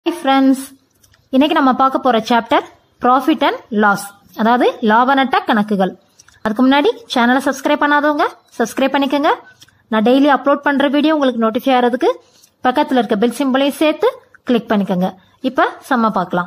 Hi friends இன்னைக்கு நம்ம பார்க்க போற சாப்டர் ப்ராஃபிட் அண்ட் லாஸ் அதாவது லாப நட்ட கணக்குகள் அதுக்கு முன்னாடி சேனலை சப்ஸ்கிரைப் பண்ணாதவங்க சப்ஸ்கிரைப் பண்ணிக்கோங்க நான் டெய்லி அப்லோட் பண்ற வீடியோ உங்களுக்கு நோட்டிஃபை ஆகிறதுக்கு பக்கத்தில் இருக்க பெல் சிம்பிளையும் சேர்த்து கிளிக் பண்ணிக்கோங்க இப்போ செம்ம பார்க்கலாம்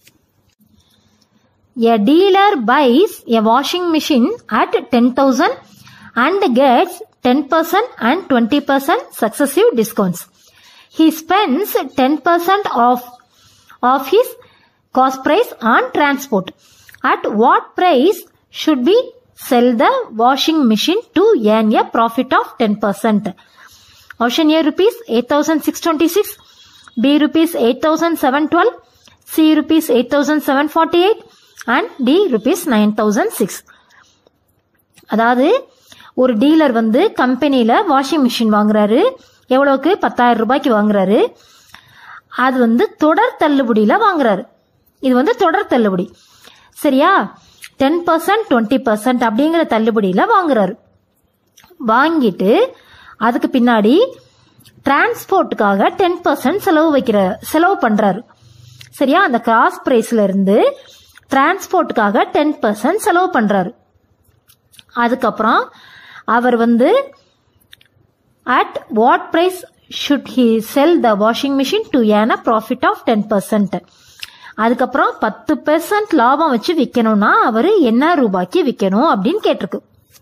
A dealer buys a washing machine at 10,000 and gets 10% and 20% successive discounts. He spends 10% of, of his cost price on transport. At what price should we sell the washing machine to earn a profit of 10%? Option A rupees 8626, B rupees 8712, C rupees 8748 and D rupees 9006. அதாவது ஒரு dealer வந்து கம்பெனியில washing machine வாங்குறாரு எவ்வளவுக்கு பத்தாயிரம் ரூபாய்க்கு வாங்குறாரு அது வந்து தொடர் தள்ளுபடியில வாங்குறாரு இது வந்து தொடர் தள்ளுபடி சரியா டென் பர்சன்ட் டுவெண்ட்டி பர்சன்ட் அப்படிங்கிற தள்ளுபடியில வாங்குறாரு வாங்கிட்டு அதுக்கு பின்னாடி டிரான்ஸ்போர்ட்டுக்காக டென் பர்சன்ட் செலவு வைக்கிற செலவு பண்றாரு சரியா அந்த கிராஸ் பிரைஸ்ல இருந்து டிரான்ஸ்போர்ட்டுக்காக டென் பர்சன்ட் செலவு பண்றாரு அதுக்கப்புறம் அவர் வந்து at what price should he sell the washing machine to earn a profit of ten percent அதுக்கப்புறம் பத்து பெர்சன்ட் லாபம் வச்சு விற்கணும்னா அவர் என்ன ரூபாய்க்கு விற்கணும் அப்படின்னு கேட்டிருக்கு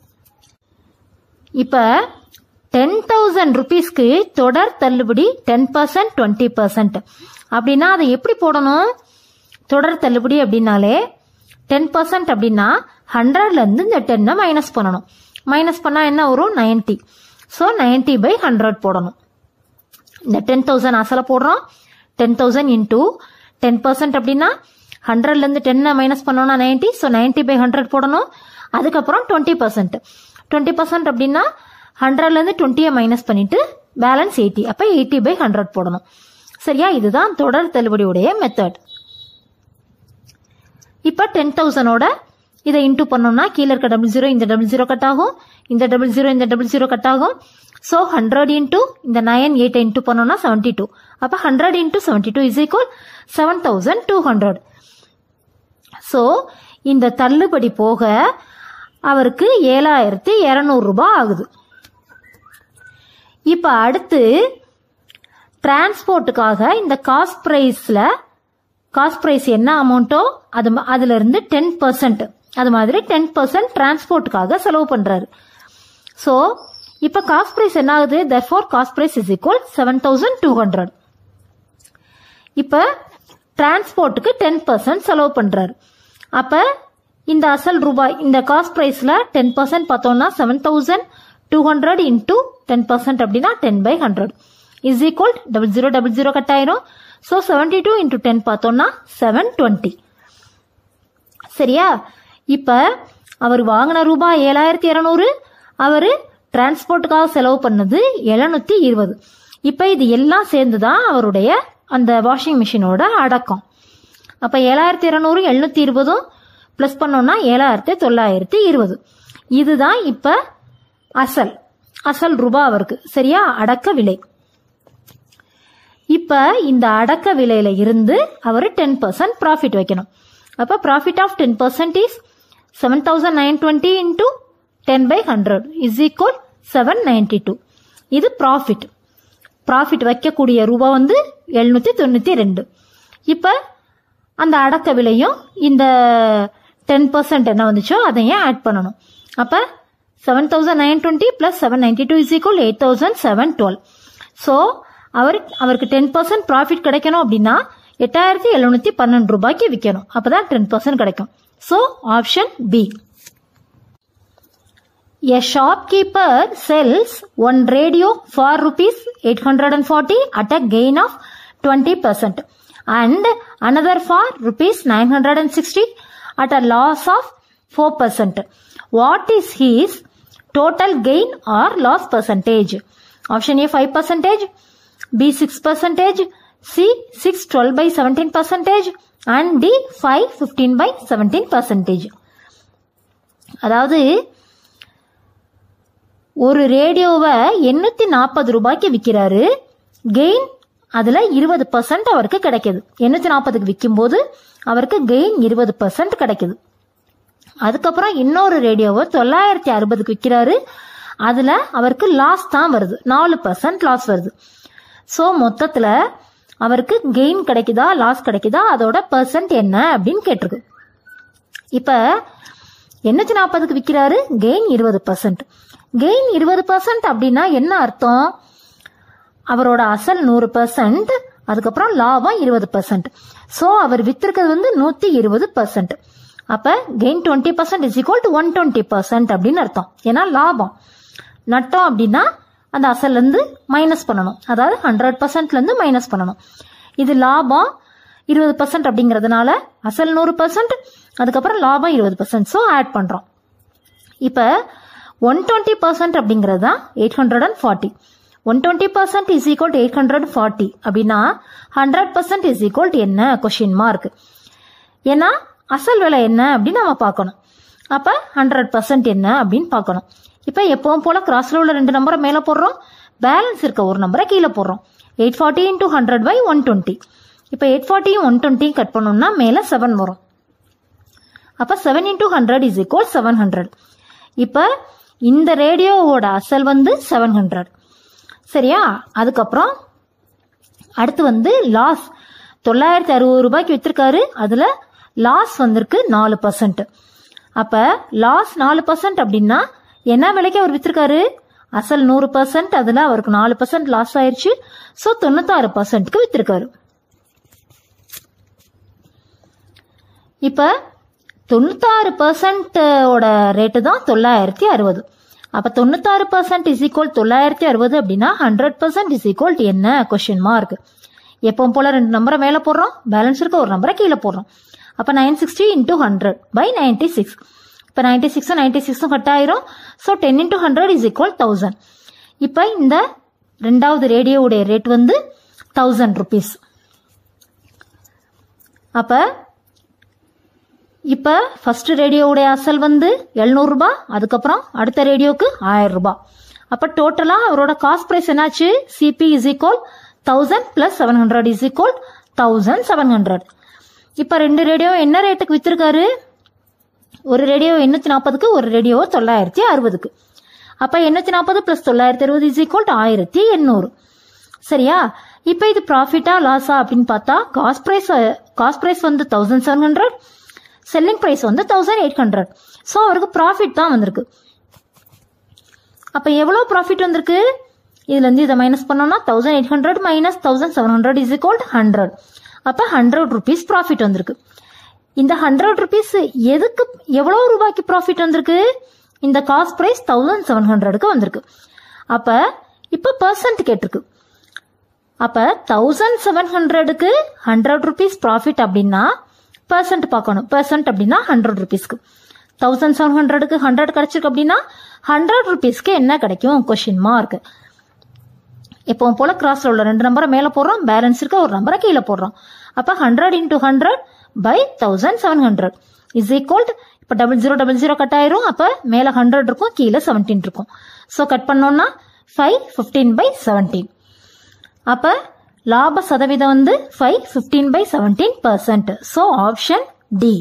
இப்ப டென் தௌசண்ட் ருபீஸ்க்கு தொடர் தள்ளுபடி டென் பர்சன்ட் டுவெண்ட்டி பர்சன்ட் அப்படின்னா அதை எப்படி போடணும் தொடர் தள்ளுபடி அப்படின்னாலே டென் பர்சன்ட் அப்படின்னா ஹண்ட்ரட்ல இருந்து இந்த டென்னை மைனஸ் பண்ணணும் மைனஸ் பண்ணா என்ன வரும் ninety so ninety by hundred போடணும் இந்த டென் தௌசண்ட் அசலை போடுறோம் ten thousand into ten percent அப்படின்னா ஹண்ட்ரட்ல இருந்து டென்னை மைனஸ் பண்ணோம்னா ninety so ninety by hundred போடணும் அதுக்கப்புறம் டுவெண்ட்டி பர்சன்ட் டுவெண்ட்டி பர்சன்ட் அப்படின்னா ஹண்ட்ரட்ல இருந்து டுவெண்ட்டியை மைனஸ் பண்ணிட்டு பேலன்ஸ் எயிட்டி அப்ப எயிட்டி பை ஹண்ட்ரட் போடணும் சரியா இதுதான் தொடர் தள்ளுபடியுடைய மெத்தட் இப்போ டென் தௌசண்டோட இதை இன்டூ பண்ணோம்னா கீழே இருக்க டபுள் ஜீரோ இந்த டபுள் ஜீரோ கட் ஆகும் இந்த டபுள் ஜீரோ இந்த டபுள் ஜீரோ கட் ஆகும் ஸோ ஹண்ட்ரட் இன்டூ இந்த நயன் எயிட் இன்டூ பண்ணோம்னா செவன்டி டூ அப்போ hundred into seventy two is equal seven thousand two hundred so இந்த தள்ளுபடி போக அவருக்கு ஏழாயிரத்தி இரநூறு ரூபாய் ஆகுது இப்போ அடுத்து டிரான்ஸ்போர்ட்டுக்காக இந்த காஸ்ட் ப்ரைஸில் காஸ்ட் ப்ரைஸ் என்ன அமௌண்ட்டோ அது ம- அதுல இருந்து டென் பர்சன்ட் அது மாதிரி டென் பர்சன்ட் டிரான்ஸ்போர்ட்டுக்காக செலவு பண்றாரு ஸோ இப்போ காஸ்ட் ப்ரைஸ் என்ன ஆகுது therefore cost price is equal seven thousand two hundred இப்போ டிரான்ஸ்போர்ட்டுக்கு டென் பர்சன்ட் செலவு பண்றாரு அப்ப இந்த அசல் ரூபாய் இந்த காஸ்ட் பிரைஸ்ல டென் பர்சன்ட் பார்த்தோம்னா seven thousand two hundred into ten percent அப்படின்னா ten by hundred is equal double zero double zero cut ஆயிரும் so seventy two into ten பார்த்தோம்னா செவன் டுவெண்ட்டி சரியா இப்ப அவர் வாங்கின ரூபாய் ஏழாயிரத்தி இரநூறு அவரு டிரான்ஸ்போர்ட்டுக்காக செலவு பண்ணது எழுநூத்தி இருபது இப்ப இது எல்லாம் சேர்ந்துதான் அவருடைய அந்த வாஷிங் மிஷினோட அடக்கம் அப்ப ஏழாயிரத்தி இருநூறு எழுநூத்தி இருபதும் பிளஸ் பண்ணோம்னா ஏழாயிரத்தி தொள்ளாயிரத்தி இருபது இதுதான் இப்ப அசல் அசல் ரூபாய் அவருக்கு சரியா அடக்க விலை இப்ப இந்த அடக்க விலையில இருந்து அவர் டென் பர்சன்ட் ப்ராஃபிட் வைக்கணும் அப்ப profit of ten percent is seven thousand nine twenty into ten by hundred is equal seven ninety two இது ப்ராஃபிட் ப்ராஃபிட் வைக்கக்கூடிய ரூபா வந்து எழுநூத்தி தொண்ணூத்தி ரெண்டு இப்ப அந்த அடக்க விலையும் இந்த டென் பர்சன்ட் என்ன வந்துச்சோ அதையும் ஆட் பண்ணணும் அப்ப seven thousand nine twenty plus seven ninety two is equal eight thousand seven twelve so அவர் அவருக்கு டென் பர்சன்ட் ப்ராஃபிட் கிடைக்கணும் அப்படின்னா எட்டாயிரத்தி எழுநூத்தி பன்னெண்டு ரூபாய்க்கு விற்கணும் அப்பதான் டென் பர்சன்ட் கிடைக்கும் so option B A shopkeeper sells one radio for rupees 840 at a gain of 20% and another for rupees 960 at a loss of 4%. What is his total gain or loss percentage? Option A 5 percentage, B 6 percentage, C 6 12 by 17 percentage and D 5 15 by 17 percentage. அதாவது ஒரு ரேடியோவை எண்ணூத்தி நாற்பது ரூபாய்க்கு விற்கிறாரு gain அதுல இருபது percent அவருக்கு கிடைக்குது எண்ணூத்தி நாற்பதுக்கு விற்கும் போது அவருக்கு கெயின் இருபது பர்சன்ட் கிடைக்குது அதுக்கப்புறம் இன்னொரு ரேடியோவை தொள்ளாயிரத்தி அறுபதுக்கு விற்கிறாரு அதுல அவருக்கு லாஸ் தான் வருது நாலு பர்சன்ட் லாஸ் வருது ஸோ மொத்தத்துல அவருக்கு கெயின் கிடைக்குதா லாஸ் கிடைக்குதா அதோட பர்சன்ட் என்ன அப்படின்னு கேட்டிருக்கு இப்ப எண்ணூத்தி நாற்பதுக்கு விற்கிறாரு கெயின் இருபது பர்சன்ட் கெயின் இருபது பர்சன்ட் அப்படின்னா என்ன அர்த்தம் அவரோட அசல் நூறு பர்சன்ட் அதுக்கப்புறம் லாபம் இருபது பர்சன்ட் ஸோ அவர் வித்திருக்கிறது வந்து நூத்தி இருபது பர்சன்ட் அப்ப gain twenty percent is equal to one twenty percent அப்படின்னு அர்த்தம் ஏன்னா லாபம் நட்டம் அப்படின்னா அந்த அசல்ல இருந்து மைனஸ் பண்ணணும் அதாவது ஹண்ட்ரட் பர்சன்ட்ல இருந்து மைனஸ் பண்ணணும் இது லாபம் இருபது பர்சன்ட் அப்படிங்கறதுனால அசல் நூறு பர்சன்ட் அதுக்கப்புறம் லாபம் இருபது பர்சன்ட் ஸோ ஆட் பண்றோம் இப்போ ஒன் டுவெண்ட்டி பர்சன்ட் அப்படிங்கிறது தான் eight hundred and forty one twenty percent is equal to eight hundred forty அப்படின்னா hundred percent is equal to என்ன கொஷின் மார்க் ஏன்னா அசல் விலை என்ன அப்படின்னு நம்ம பார்க்கணும் அப்ப ஹண்ட்ரட் பர்சன்ட் என்ன அப்படின்னு பார்க்கணும் இப்போ எப்பவும் போல கிராஸ்ல உள்ள ரெண்டு நம்பரை மேலே போடுறோம் பேலன்ஸ் இருக்க ஒரு நம்பரை கீழே போடுறோம் eight forty into hundred by one twenty இப்போ எயிட் ஃபார்ட்டியும் ஒன் டுவெண்ட்டியும் கட் பண்ணோம்னா மேலே செவன் வரும் அப்போ seven into hundred is equal seven hundred இப்போ இந்த ரேடியோவோட அசல் வந்து செவன் ஹண்ட்ரட் சரியா அதுக்கப்புறம் அடுத்து வந்து லாஸ் தொள்ளாயிரத்தி அறுபது ரூபாய்க்கு வித்திருக்காரு அதுல லாஸ் வந்திருக்கு நாலு பர்சன்ட் அப்ப லாஸ் நாலு பர்சன்ட் அப்படின்னா என்ன விலைக்கு அவர் வித்திருக்காரு அசல் நூறு பர்சன்ட் அதுல அவருக்கு நாலு பர்சன்ட் லாஸ் ஆயிருச்சு ஸோ தொண்ணூத்தாறு பர்சன்ட்க்கு வித்திருக்காரு இப்ப தொண்ணூத்தாறு பர்சன்டோட ரேட்டு தான் தொள்ளாயிரத்தி அறுபது அப்ப தொண்ணூத்தாறு பர்சன்ட் இஸ் ஈக்குவல் தொள்ளாயிரத்தி அறுபது அப்படின்னா ஹண்ட்ரட் பர்சன்ட் இஸ் ஈக்குவல் என்ன கொஸ்டின் மார்க் எப்பவும் போல ரெண்டு நம்பரை மேல போடுறோம் பேலன்ஸ் இருக்க ஒரு நம்பரை கீழே போடுறோம் அப்ப nine sixty into hundred by ninety six இப்போ நைன்டி சிக்ஸும் நைன்டி சிக்ஸும் கட் ஆயிரும் so ten into hundred is equal thousand இப்போ இந்த ரெண்டாவது ரேடியோவுடைய ரேட் வந்து தௌசண்ட் ருபீஸ் அப்போ இப்போ ஃபர்ஸ்ட் ரேடியோவுடைய அசல் வந்து எழுநூறுபா அதுக்கப்புறம் அடுத்த ரேடியோக்கு ஆயிரம் ரூபாய் அப்போ டோட்டலாக அவரோட காஸ்ட் ப்ரைஸ் என்னாச்சு CP is equal thousand plus seven hundred is equal thousand seven hundred இப்போ ரெண்டு ரேடியோ என்ன ரேட்டுக்கு வித்திருக்காரு ஒரு ரேடியோ எண்ணூற்றி நாற்பதுக்கு ஒரு ரேடியோ தொள்ளாயிரத்தி அறுபதுக்கு அப்போ எண்ணூற்றி நாற்பது ப்ளஸ் தொள்ளாயிரத்தி அறுபது இஸ் ஈக்குவல் ஆயிரத்தி எண்ணூறு சரியா இப்போ இது ப்ராஃபிட்டா லாஸா அப்படின்னு பார்த்தா காஸ்ட் ப்ரைஸ் காஸ்ட் ப்ரைஸ் வந்து thousand seven hundred selling price வந்து தௌசண்ட் எயிட் ஹண்ட்ரட் ஸோ அவருக்கு ப்ராஃபிட் தான் வந்திருக்கு அப்போ எவ்வளோ ப்ராஃபிட் வந்திருக்கு இதுலேருந்து இதை மைனஸ் பண்ணோம்னா thousand eight hundred minus thousand seven hundred is equal hundred அப்போ ஹண்ட்ரட் ருபீஸ் ப்ராஃபிட் வந்திருக்கு இந்த ஹண்ட்ரட் ருபீஸ் எதுக்கு எவ்வளோ ரூபாய்க்கு ப்ராஃபிட் வந்திருக்கு இந்த காஸ்ட் ப்ரைஸ் தௌசண்ட் செவன் ஹண்ட்ரடுக்கு வந்திருக்கு அப்போ இப்போ பர்சன்ட் கேட்டிருக்கு அப்ப தௌசண்ட் செவன் ஹண்ட்ரடுக்கு ஹண்ட்ரட் ருபீஸ் ப்ராஃபிட் அப்படின்னா பர்சன்ட் பார்க்கணும் பர்சன்ட் அப்படின்னா ஹண்ட்ரட் ருபீஸ்க்கு தௌசண்ட் செவன் ஹண்ட்ரடுக்கு ஹண்ட்ரட் கிடைச்சிருக்கு அப்படின்னா ஹண்ட்ரட் ருபீஸ்க்கு என்ன கிடைக்கும் கொஷின் மார்க் எப்பவும் போல கிராஸ்ல உள்ள ரெண்டு நம்பரை மேல போடுறோம் பேலன்ஸ் இருக்க ஒரு நம்பரை கீழே போடுறோம் அப்ப hundred into hundred by thousand seven hundred is equal இப்போ double zero double zero cut ஆயிரும் அப்ப மேல ஹண்ட்ரட் இருக்கும் கீழே செவன்டீன் இருக்கும் ஸோ கட் பண்ணோம்னா ஃபைவ் ஃபிஃப்டீன் பை செவன்டீன் அப்ப லாப சதவீதம் வந்து five fifteen by seventeen percent so option D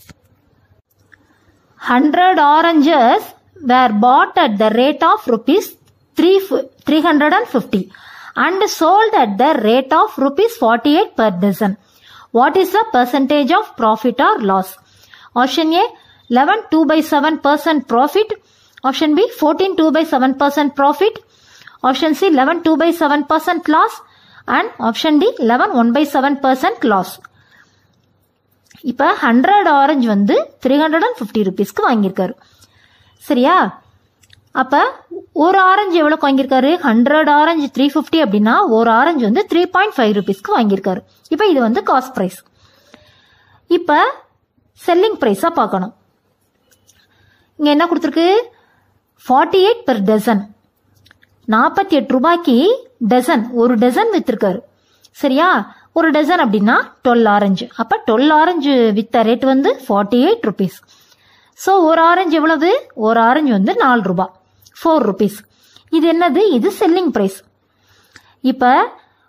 hundred oranges were bought at the rate of rupees three three hundred and fifty and sold at the rate of rupees forty eight per dozen what is the percentage of profit or loss option A eleven two by seven percent profit option B fourteen two by seven percent profit option C eleven two by seven percent loss and option D eleven one by seven percent loss இப்போ hundred orange வந்து three hundred and fifty ருபீஸ்க்கு வாங்கியிருக்காரு சரியா அப்போ ஒரு orange எவ்வளோக்கு வாங்கியிருக்காரு hundred orange three fifty அப்படின்னா ஒரு ஆரஞ்சு வந்து த்ரீ பாயிண்ட் ஃபைவ் ருபீஸ்க்கு வாங்கியிருக்காரு இப்போ இது வந்து காஸ்ட் ப்ரைஸ் இப்போ செல்லிங் ப்ரைஸாக பார்க்கணும் இங்கே என்ன கொடுத்துருக்கு ஃபார்ட்டி எயிட் பெர் டசன் நாற்பத்தி எட்டு ரூபாய்க்கு டசன் ஒரு டசன் வித்திருக்காரு சரியா ஒரு டசன் அப்படின்னா டுவெல் ஆரஞ்சு அப்போ டுவெல் ஆரஞ்சு வித்த ரேட் வந்து ஃபார்ட்டி எயிட் ருபீஸ் ஸோ ஒரு ஆரஞ்சு எவ்வளவு ஒரு ஆரஞ்சு வந்து நாலு ரூபாய் ஃபோர் ருபீஸ் இது என்னது இது செல்லிங் ப்ரைஸ் இப்போ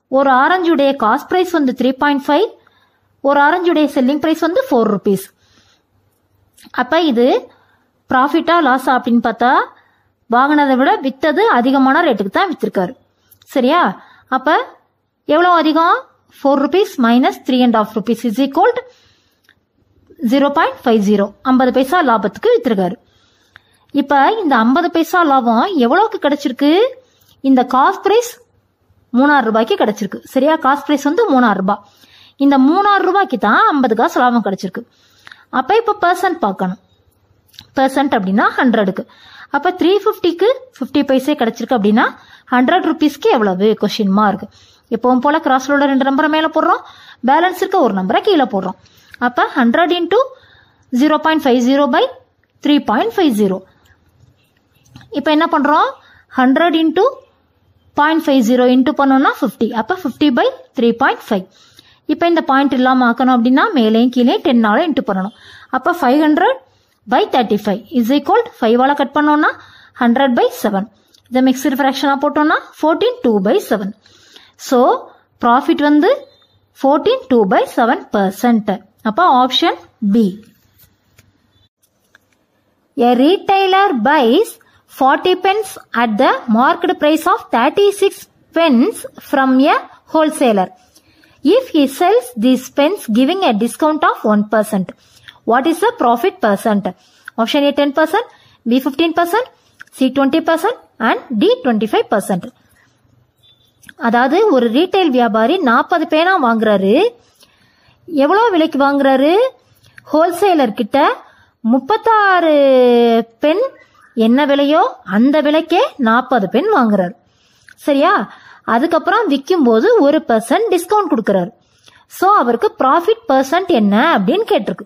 ஒரு ஆரஞ்சுடைய காஸ்ட் ப்ரைஸ் வந்து த்ரீ பாயிண்ட் ஃபைவ் ஒரு ஆரஞ்சுடைய செல்லிங் ப்ரைஸ் வந்து ஃபோர் ருபீஸ் அப்போ இது ப்ராஃபிட்டா லாஸா அப்படின்னு பார்த்தா வாங்கினதை விட வித்தது அதிகமான ரேட்டுக்கு தான் வித்திருக்காரு சரியா அப்போ எவ்வளோ அதிகம் four rupees minus three and half rupees is equal zero point five zero ஐம்பது பைசா லாபத்துக்கு வித்திருக்காரு இப்போ இந்த ஐம்பது பைசா லாபம் எவ்வளோக்கு கிடைச்சிருக்கு இந்த காஸ்ட் ப்ரைஸ் மூணாயிரம் ரூபாய்க்கு கிடைச்சிருக்கு சரியா காஸ்ட் ப்ரைஸ் வந்து மூணாயிரம் ரூபாய் இந்த மூணாயிரம் ரூபாய்க்கு தான் ஐம்பது காசு லாபம் கிடைச்சிருக்கு அப்போ இப்போ பர்சன்ட் பார்க்கணும் பர்சன்ட் அப்படின்னா ஹண்ட்ரடுக்கு அப்போ த்ரீ ஃபிஃப்டிக்கு ஃபிஃப்டி பைசே கிடைச்சிருக்கு அப்படின்னா ஹண்ட்ரட் ருபீஸ்க்கு எவ்வளவு கொஷின் மார்க் எப்பவும் போல கிராஸ்ல உள்ள ரெண்டு நம்பரை மேலே போடுறோம் பேலன்ஸ் இருக்க ஒரு நம்பரை கீழே போடுறோம் அப்போ hundred into zero point five zero by three point five zero இப்போ என்ன பண்ணுறோம் hundred into point five zero into பண்ணோம்னா ஃபிஃப்டி அப்போ fifty by three point five இப்போ இந்த பாயிண்ட் இல்லாமல் ஆக்கணும் அப்படின்னா மேலேயும் கீழே டென்னால இன்ட்டு பண்ணணும் அப்போ five hundred by thirty five is equal ஃபைவால் கட் பண்ணோம்னா ஹண்ட்ரட் பை செவன் இதை மிக்சர் ஃப்ராக்ஷனாக போட்டோம்னா fourteen two by seven so profit வந்து fourteen two by seven percent அப்போ option B A retailer buys 40 pence at the marked price of 36 pence from a wholesaler. If he sells these pence giving a discount of 1%, what is the profit percent? Option A 10%, B 15%, C 20% and D 25%. அதாவது ஒரு retail வியாபாரி நாற்பது பேனா வாங்குறாரு எவ்வளோ விலைக்கு வாங்குறாரு wholesaler கிட்ட முப்பத்தாறு பென் என்ன விலையோ அந்த விலைக்கே நாற்பது பென் வாங்குறாரு சரியா அதுக்கப்புறம் விற்கும் போது ஒரு பர்சன்ட் டிஸ்கவுண்ட் கொடுக்கறாரு ஸோ அவருக்கு ப்ராஃபிட் பர்சன்ட் என்ன அப்படின்னு கேட்டிருக்கு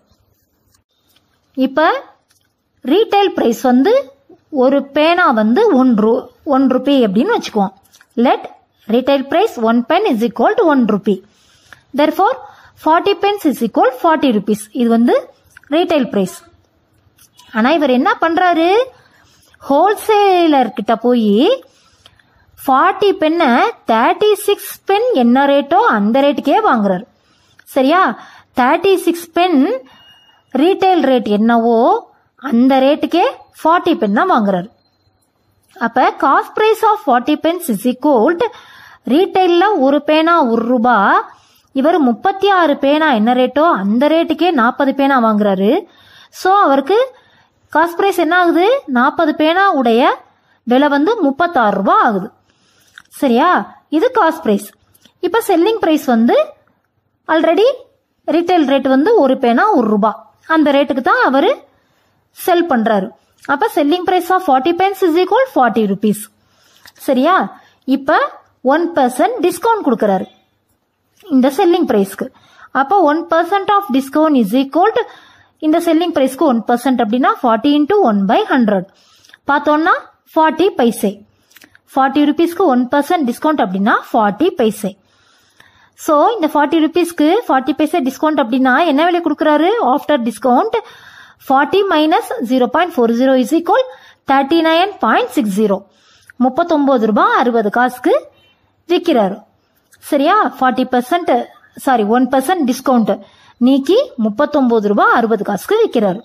இப்போ ரீட்டைல் ப்ரைஸ் வந்து ஒரு பேனா வந்து ஒன் ரூ ஒன் ருபி அப்படின்னு வச்சுக்குவோம் let retail price one pen is equal to one rupee therefore forty pens is equal forty rupees இது வந்து ரீட்டைல் ப்ரைஸ் ஆனால் இவர் என்ன பண்ணுறாரு ஹோல்சேலர் கிட்ட போய் ஃபார்ட்டி பென்னை தேர்ட்டி சிக்ஸ் பென் என்ன ரேட்டோ அந்த ரேட்டுக்கே வாங்குறாரு சரியா thirty six pen retail rate என்னவோ அந்த ரேட்டுக்கே ஃபார்ட்டி பென் தான் வாங்குறாரு அப்போ cost price of forty pens is equal ரீட்டைலில் ஒரு பேனா ஒரு ரூபா இவர் முப்பத்தி ஆறு பேனா என்ன ரேட்டோ அந்த ரேட்டுக்கே நாற்பது பேனா வாங்குறாரு ஸோ அவருக்கு காஸ்ட் ப்ரைஸ் என்ன ஆகுது நாற்பது பேனா உடைய விலை வந்து முப்பத்தாறு ரூபா ஆகுது சரியா இது காஸ்ட் ப்ரைஸ் இப்போ செல்லிங் ப்ரைஸ் வந்து ஆல்ரெடி ரீட்டைல் ரேட் வந்து ஒரு பேனா ஒரு ரூபா அந்த ரேட்டுக்கு தான் அவர் செல் பண்ணுறாரு அப்போ selling price of forty pens is equal forty rupees சரியா இப்போ ஒன் பர்சன்ட் டிஸ்கவுண்ட் கொடுக்குறாரு இந்த செல்லிங் ப்ரைஸ்க்கு அப்போ one percent of discount is equal இந்த செல்லிங் ப்ரைஸ்க்கு ஒன் பர்சன்ட் அப்படின்னா forty into one by hundred பார்த்தோம்னா ஃபார்ட்டி பைசே ஃபார்ட்டி ருபீஸ்க்கு ஒன் பர்சன்ட் டிஸ்கவுண்ட் அப்படின்னா ஃபார்ட்டி பைசே ஸோ இந்த ஃபார்ட்டி ருபீஸ்க்கு ஃபார்ட்டி பைசே டிஸ்கவுண்ட் அப்படின்னா என்ன விலை கொடுக்குறாரு after discount forty minus zero point four zero is equal thirty nine point six zero முப்பத்தொம்போது ரூபாய் அறுபது காசுக்கு விற்கிறாரு சரியா forty percent sorry one percent discount நீக்கி முப்பத்தொம்போது ரூபாய் அறுபது காசுக்கு விற்கிறாரு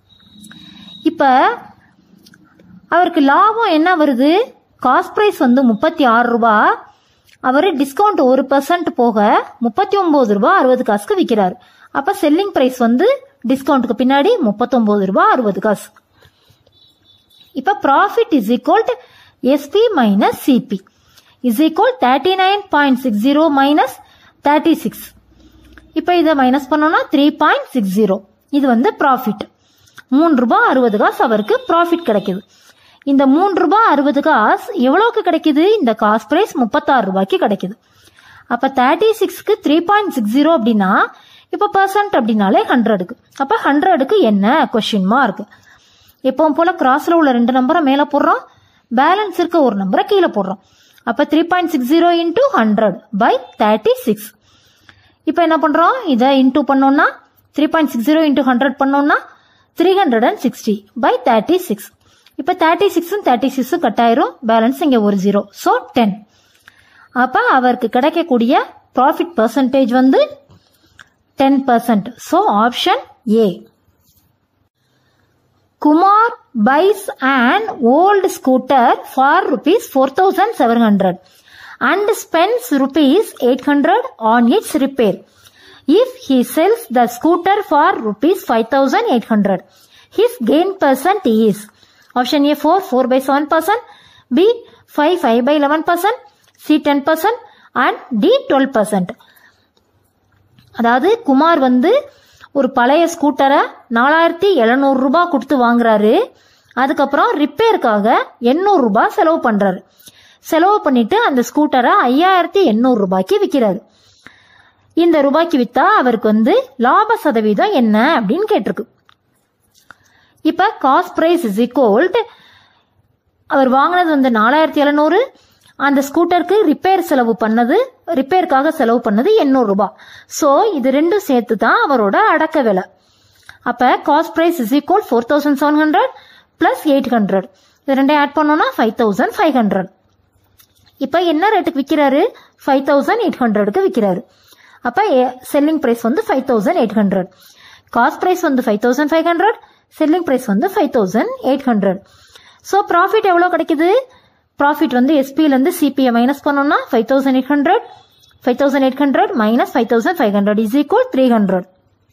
இப்போ அவருக்கு லாபம் என்ன வருது காஸ்ட் ப்ரைஸ் வந்து முப்பத்தி ஆறு ரூபா அவர் டிஸ்கவுண்ட் ஒரு பர்சன்ட் போக முப்பத்தி ஒன்பது ரூபாய் அறுபது காசுக்கு விற்கிறாரு அப்போ செல்லிங் ப்ரைஸ் வந்து டிஸ்கவுண்ட்டுக்கு பின்னாடி முப்பத்தொன்பது ரூபாய் அறுபது காசு இப்போ profit is equal to SP minus CP is equal thirty nine point six zero minus thirty six இப்போ இதை மைனஸ் பண்ணோம்னா த்ரீ பாயிண்ட் சிக்ஸ் ஜீரோ இது வந்து ப்ராஃபிட் மூணு ரூபாய் அறுபது காசு அவருக்கு ப்ராஃபிட் கிடைக்குது இந்த மூணு ரூபாய் அறுபது காசு எவ்வளோக்கு கிடைக்குது இந்த காஸ்ட் ப்ரைஸ் முப்பத்தாறு ரூபாய்க்கு கிடைக்குது அப்போ தேர்ட்டி சிக்ஸ்க்கு த்ரீ பாயிண்ட் சிக்ஸ் ஜீரோ அப்படின்னா இப்போ பர்சன்ட் அப்படின்னாலே ஹண்ட்ரடுக்கு அப்போ ஹண்ட்ரடுக்கு என்ன கொஷின் மார்க் எப்பவும் போல கிராஸ்ல உள்ள ரெண்டு நம்பரை மேலே போடுறோம் பேலன்ஸ் இருக்க ஒரு நம்பரை கீழே போடுறோம் அப்போ three point six zero into hundred by thirty six இப்போ என்ன பண்ணுறோம் இதை இன்டூ பண்ணோம்னா three point six zero into hundred பண்ணோம்னா three hundred and sixty by thirty six இப்போ தேர்ட்டி சிக்ஸும் தேர்ட்டி சிக்ஸும் கட் ஆயிரும் பேலன்ஸ் இங்கே ஒரு ஜீரோ ஸோ டென் அப்ப அவருக்கு கிடைக்கக்கூடிய ப்ராஃபிட் பர்சன்டேஜ் வந்து ten percent so option A Kumar buys an old scooter for rupees 4700 and spends rupees 800 on its repair. If he sells the scooter for rupees 5800, his gain percent is option A 4, 4 by 7 percent, B 5, 5 by 11 percent, C 10 percent and D 12 percent. அதாவது குமார் வந்து ஒரு பழைய ஸ்கூட்டரை நாலாயிரத்தி எழுநூறு ரூபாய் கொடுத்து வாங்குறாரு அதுக்கப்புறம் ரிப்பேருக்காக எண்ணூறு ரூபாய் செலவு பண்றாரு செலவு பண்ணிட்டு அந்த ஸ்கூட்டரை ஐயாயிரத்தி எண்ணூறு ரூபாய்க்கு விற்கிறாரு இந்த ரூபாய்க்கு வித்தா அவருக்கு வந்து லாப சதவீதம் என்ன அப்படின்னு கேட்டிருக்கு இப்ப காஸ்ட் பிரைஸ் இஸ் ஈக்குவல்ட் அவர் வாங்கினது வந்து நாலாயிரத்தி எழுநூறு அந்த ஸ்கூட்டருக்கு ரிப்பேர் செலவு பண்ணது ரிப்பேருக்காக செலவு பண்ணது எண்ணூறு ரூபாய் ஸோ இது ரெண்டும் சேர்த்து தான் அவரோட அடக்க விலை அப்ப cost price is equal four thousand seven hundred plus eight hundred இது ரெண்டையும் ஆட் பண்ணோம்னா ஃபைவ் தௌசண்ட் ஃபைவ் ஹண்ட்ரட் இப்போ என்ன ரேட்டுக்கு விற்கிறாரு ஃபைவ் தௌசண்ட் எயிட் ஹண்ட்ரடுக்கு விற்கிறாரு அப்போ செல்லிங் ப்ரைஸ் வந்து five thousand eight hundred cost price வந்து five thousand five hundred selling price வந்து five thousand eight hundred so profit எவ்வளோ கிடைக்குது ப்ராஃபிட் வந்து எஸ்பியிலேருந்து சிபிஐ மைனஸ் பண்ணோம்னா five thousand eight hundred five thousand eight hundred minus five thousand five hundred is equal three hundred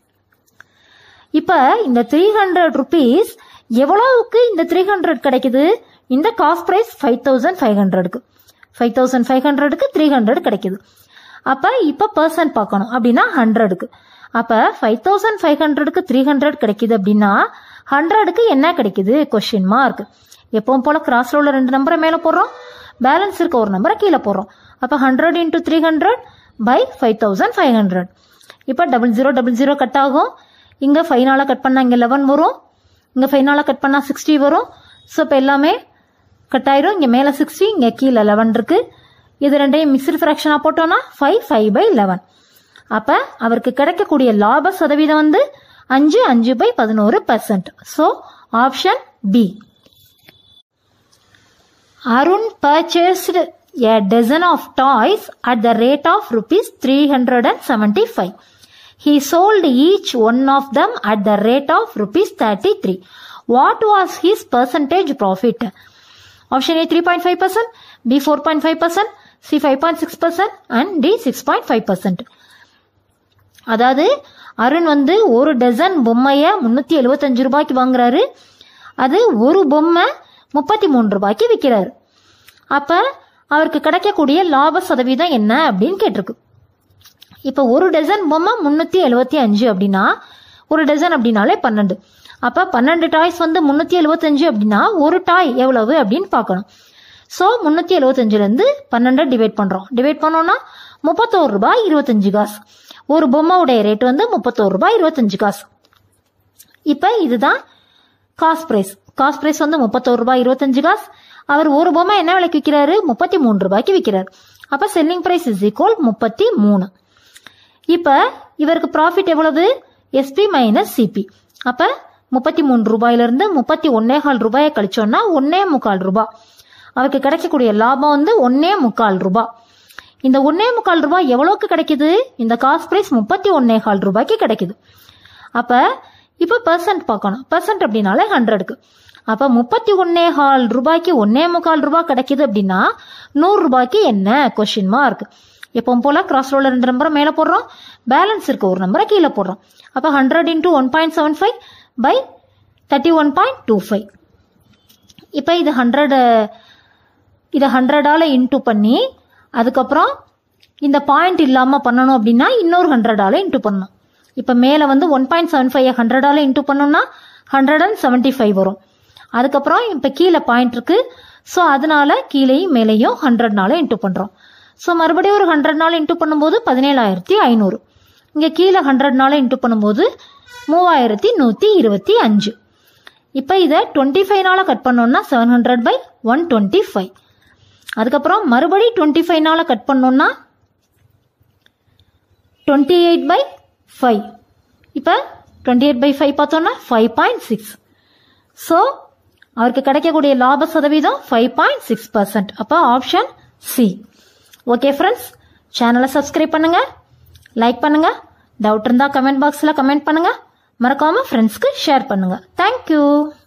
இப்போ இந்த three hundred rupees எவ்வளவுக்கு இந்த த்ரீ ஹண்ட்ரட் கிடைக்குது இந்த cost price five thousand five ஹண்ட்ரடுக்கு ஃபைவ் தௌசண்ட் ஃபைவ் ஹண்ட்ரடுக்கு three hundred கிடைக்குது அப்போ இப்போ பர்சன்ட் பார்க்கணும் அப்படின்னா ஹண்ட்ரடுக்கு அப்போ ஃபைவ் தௌசண்ட் ஃபைவ் ஹண்ட்ரடுக்கு த்ரீ ஹண்ட்ரட் கிடைக்குது அப்படின்னா ஹண்ட்ரடுக்கு என்ன கிடைக்குது கொஸ்டின் மார்க் எப்பவும் போல கிராஸ்ல உள்ள ரெண்டு நம்பரை மேலே போடுறோம் பேலன்ஸ் இருக்க ஒரு நம்பரை கீழே போடுறோம் அப்போ hundred into three hundred by five thousand five hundred இப்போ double zero double zero cut ஆகும் இங்கே ஃபைவ் நாளாக கட் பண்ணால் இங்கே லெவன் வரும் இங்கே ஃபைவ் நாளாக கட் பண்ணால் சிக்ஸ்டி வரும் ஸோ இப்போ எல்லாமே கட் ஆயிரும் இங்கே மேலே சிக்ஸ்டி இங்கே கீழே லெவன் இருக்கு இது ரெண்டையும் மிக்சர் ஃப்ராக்ஷனாக போட்டோம்னா ஃபைவ் ஃபைவ் பை லெவன் அப்போ அவருக்கு கிடைக்கக்கூடிய லாப சதவீதம் வந்து அஞ்சு அஞ்சு பை பதினோரு percent so option B Arun purchased a dozen of toys at the rate of rupees 375. He sold each one of them at the rate of rupees 33. What was his percentage profit? Option A 3.5%, B 4.5%, C 5.6% and D 6.5%. அதாவது அருண் வந்து ஒரு dozen பொம்மைய முன்னூத்தி எழுபத்தஞ்சு ரூபாய்க்கு வாங்குறாரு அது ஒரு பொம்மை முப்பத்தி மூணு ரூபாய்க்கு விற்கிறாரு அப்ப அவருக்கு கிடைக்கக்கூடிய லாப சதவீதம் என்ன அப்படின்னு கேட்டிருக்கு இப்ப ஒரு டசன் பொம்மை முன்னூத்தி எழுபத்தி அஞ்சு அப்படின்னா ஒரு டசன் அப்படின்னாலே பன்னெண்டு அப்ப பன்னெண்டு டாய்ஸ் வந்து முன்னூத்தி எழுபத்தஞ்சு அப்படின்னா ஒரு டாய் எவ்வளவு அப்படின்னு பார்க்கணும் ஸோ முன்னூத்தி எழுபத்தஞ்சுல இருந்து பன்னெண்டை டிவைட் பண்றோம் டிவைட் பண்ணோம்னா முப்பத்தோரு ரூபாய் இருபத்தஞ்சு காசு ஒரு பொம்மையுடைய ரேட் வந்து முப்பத்தோரு ரூபாய் இருபத்தஞ்சு காசு இப்ப இதுதான் காஸ்ட் பிரைஸ் காஸ்ட் பிரைஸ் வந்து முப்பத்தோரு ரூபாய் இருபத்தஞ்சு காசு அவர் ஒரு பொம்மை என்ன விலைக்கு விற்கிறாரு முப்பத்தி மூணு ரூபாய்க்கு விற்கிறார் அப்ப செல்லிங் பிரைஸ் இஸ் ஈக்குவல் முப்பத்தி மூணு இப்ப இவருக்கு ப்ராஃபிட் எவ்வளவு எஸ்பி மைனஸ் சிபி அப்ப முப்பத்தி மூணு ரூபாயில இருந்து முப்பத்தி ஒன்னே கால் ரூபாயை கழிச்சோம்னா ஒன்னே முக்கால் ரூபாய் அவருக்கு கிடைக்கக்கூடிய லாபம் வந்து ஒன்னே முக்கால் ரூபாய் இந்த ஒன்னே முக்கால் ரூபாய் எவ்வளவுக்கு கிடைக்குது இந்த காஸ்ட் பிரைஸ் முப்பத்தி ஒன்னே கால் ரூபாய்க்கு கிடைக்குது அப்ப இப்ப பெர்சன்ட் பார்க்கணும் பெர்சன்ட் அப்படின்னாலே ஹண்ட்ரடுக்கு அப்ப முப்பத்தி ஒன்னே கால் ரூபாய்க்கு ஒன்னே முக்கால் ரூபாய் கிடைக்குது அப்படின்னா நூறு ரூபாய்க்கு என்ன கொஸ்டின் மார்க் எப்பவும் போல கிராஸ் ரோல ரெண்டு நம்பரை மேல போடுறோம் பேலன்ஸ் இருக்க ஒரு நம்பரை கீழே போடுறோம் அப்ப hundred into one point seven five by thirty one point two five இப்போ இது ஹண்ட்ரட் இதை ஹண்ட்ரடால இன்டூ பண்ணி அதுக்கப்புறம் இந்த பாயிண்ட் இல்லாம பண்ணணும் அப்படின்னா இன்னொரு ஹண்ட்ரடால இன்டூ பண்ணணும் இப்போ மேலே வந்து ஒன் பாயிண்ட் செவன் ஃபைவ் ஹண்ட்ரடால இன்டூ பண்ணோம்னா ஹண்ட்ரட் அண்ட் செவன்டி ஃபைவ் வரும் அதுக்கப்புறம் இப்போ கீழே பாயிண்ட் இருக்கு ஸோ அதனால கீழேயும் மேலேயும் ஹண்ட்ரட்னால இன்டூ பண்றோம் ஸோ மறுபடியும் ஒரு ஹண்ட்ரட்னால இன்டூ பண்ணும்போது பதினேழாயிரத்தி ஐநூறு இங்கே கீழே ஹண்ட்ரட்னால இன்டூ பண்ணும்போது மூவாயிரத்தி நூற்றி இருபத்தி அஞ்சு இப்போ இதை டுவெண்ட்டி ஃபைவ்னால கட் பண்ணோம்னா seven hundred by one twenty five அதுக்கப்புறம் மறுபடி டுவெண்ட்டி ஃபைவ்னால கட் பண்ணோம்னா டுவெண்ட்டி எயிட் பை ஃபைவ் இப்போ டுவெண்ட்டி எயிட் பை ஃபைவ் பார்த்தோம்னா ஃபைவ் பாயிண்ட் சிக்ஸ் ஸோ அவருக்கு கிடைக்கக்கூடிய லாப சதவீதம் ஃபைவ் பாயிண்ட் சிக்ஸ் பர்சன்ட் அப்போ ஆப்ஷன் சி ஓகே ஃப்ரெண்ட்ஸ் சேனலை சப்ஸ்கிரைப் பண்ணுங்க லைக் பண்ணுங்க டவுட் இருந்தால் கமெண்ட் பாக்ஸில் கமெண்ட் பண்ணுங்க மறக்காம ஃப்ரெண்ட்ஸ்க்கு ஷேர் பண்ணுங்க தேங்க்யூ